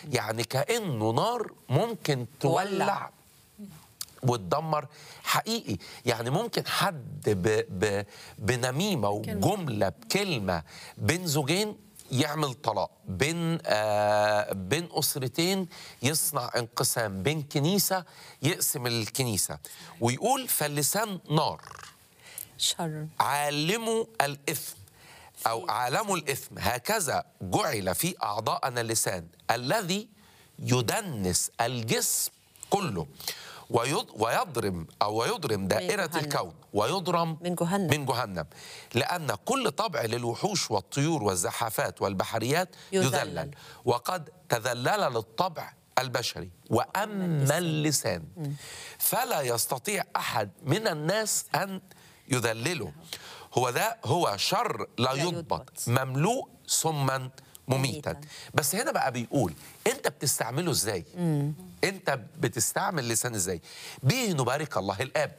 يعني كانه نار ممكن تولع. تولع وتدمر حقيقي يعني ممكن حد ب ب بنميمه وجمله بكلمه بين زوجين يعمل طلاق بين آه بين اسرتين يصنع انقسام بين كنيسه يقسم الكنيسه ويقول فاللسان نار شر عالموا الإثم أو عالموا الإثم هكذا جعل في أعضاءنا اللسان الذي يدنس الجسم كله ويض- ويضرم أو يضرم دائرة جهنم. الكون ويضرم من جهنم. من جهنم لأن كل طبع للوحوش والطيور والزحافات والبحريات يذلل. يذلل وقد تذلل للطبع البشري وأما اللسان فلا يستطيع أحد من الناس أن يذلله هو ده هو شر لا لا يضبط يضبط. مملوء سما مميتا مميتاً. بس هنا بقى بيقول انت بتستعمله ازاي انت بتستعمل لسان ازاي به نبارك الله الاب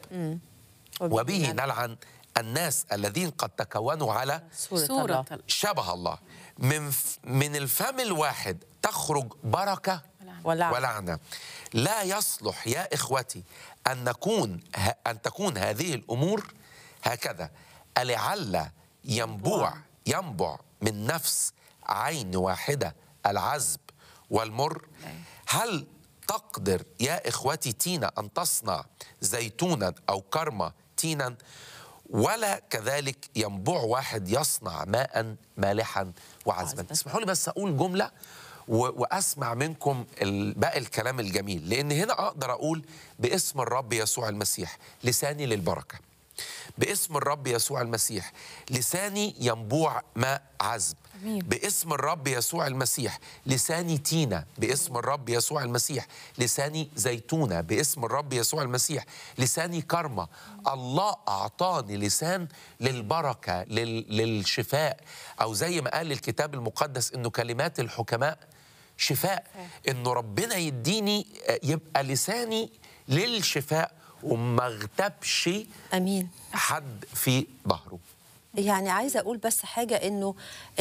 وبه نلعن الناس الذين قد تكونوا على سورة, سورة الله الله. شبه الله من ف- من الفم الواحد تخرج بركه ولعنة. ولعنه لا يصلح يا اخوتي ان نكون ه- ان تكون هذه الامور هكذا ألعل ينبوع ينبع من نفس عين واحده العذب والمر هل تقدر يا اخوتي تينا ان تصنع زيتونا او كرمه تينا ولا كذلك ينبوع واحد يصنع ماء مالحا وعذبا عذباً. اسمحوا لي بس اقول جمله و- واسمع منكم ال- باقي الكلام الجميل لان هنا اقدر اقول باسم الرب يسوع المسيح لساني للبركه باسم الرب يسوع المسيح لساني ينبوع ماء عذب أمين. باسم الرب يسوع المسيح لساني تينة باسم الرب يسوع المسيح لساني زيتونة باسم الرب يسوع المسيح لساني كرمة الله أعطاني لسان للبركة لل... للشفاء أو زي ما قال الكتاب المقدس إنه كلمات الحكماء شفاء إنه ربنا يديني آه، يبقى لساني للشفاء وما اغتابش امين حد في ظهره يعني عايزه اقول بس حاجه انه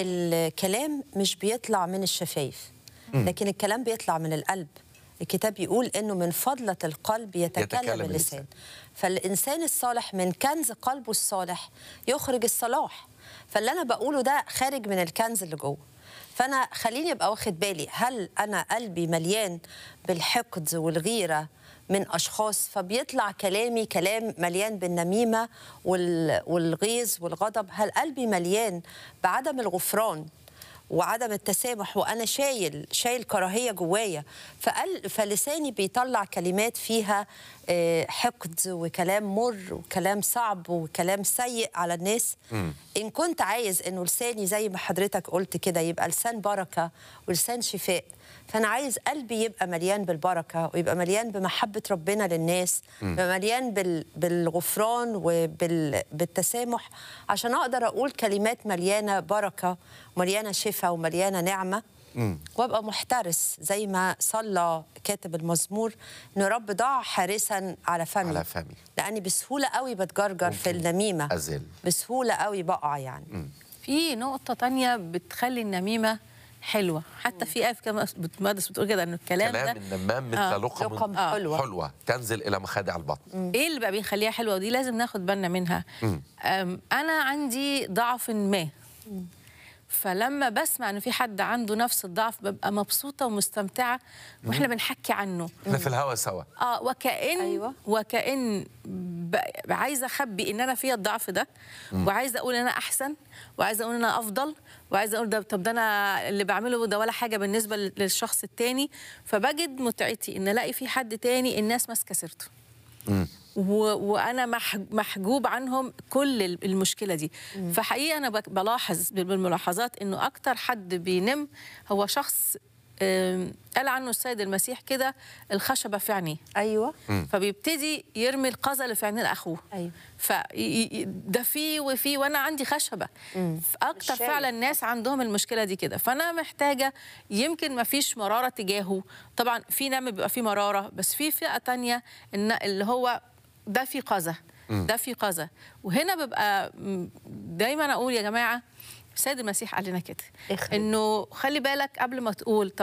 الكلام مش بيطلع من الشفايف لكن الكلام بيطلع من القلب الكتاب يقول انه من فضله القلب يتكلم, يتكلم يتكلم اللسان. اللسان فالانسان الصالح من كنز قلبه الصالح يخرج الصلاح فاللي انا بقوله ده خارج من الكنز اللي جوه فانا خليني ابقى واخد بالي هل انا قلبي مليان بالحقد والغيره من اشخاص فبيطلع كلامي كلام مليان بالنميمه وال- والغيظ والغضب هل قلبي مليان بعدم الغفران وعدم التسامح وانا شايل شايل كراهيه جوايا فقل فلساني بيطلع كلمات فيها آه، حقد وكلام مر وكلام صعب وكلام سيء على الناس ان كنت عايز انه لساني زي ما حضرتك قلت كده يبقى لسان بركه ولسان شفاء فانا عايز قلبي يبقى مليان بالبركه ويبقى مليان بمحبه ربنا للناس يبقى مليان بال بالغفران وبالتسامح عشان اقدر اقول كلمات مليانه بركه ومليانه شفاء ومليانه نعمه وابقى محترس زي ما صلى كاتب المزمور ان رب ضع حارسا على فمي على فمي. لاني بسهوله قوي بتجرجر في النميمه أزل. بسهوله قوي بقع يعني في نقطة تانية بتخلي النميمة حلوة حتى في آية كما بتمارس بتقول كده إن الكلام كلام ده النمام مثل آه. لقم, لقم حلوة. حلوة تنزل إلى مخادع البطن ايه اللي بقى بيخليها حلوه ودي لازم ناخد بالنا منها أم، انا عندي ضعف ما فلما بسمع ان في حد عنده نفس الضعف ببقى مبسوطه ومستمتعه واحنا بنحكي عنه احنا في الهوا سوا اه وكأن أيوة. وكأن ب- عايزه اخبي ان انا فيا الضعف ده وعايزه اقول ان انا احسن وعايزه اقول ان انا افضل وعايزه اقول ده طب ده انا اللي بعمله ده ولا حاجه بالنسبه لل- للشخص التاني فبجد متعتي ان الاقي في حد تاني الناس ماسكه سيرته و... وانا مح... محجوب عنهم كل ال- المشكله دي فحقيقه انا بك- بلاحظ بالملاحظات انه اكتر حد بينم هو شخص آم، قال عنه السيد المسيح كده الخشبه في عينيه ايوه فبيبتدي يرمي القذى اللي في عينين اخوه أيوة. ف ده فيه وفيه وانا عندي خشبه اكتر الشاي. فعلا الناس عندهم المشكله دي كده فانا محتاجه يمكن ما فيش مراره تجاهه طبعا في نعم بيبقى فيه مراره بس في فئه تانية ان اللي هو ده في قذى ده في قذى وهنا ببقى م- دايما اقول يا جماعه السيد المسيح قال لنا كده اخرج. انه خلي بالك قبل ما تقول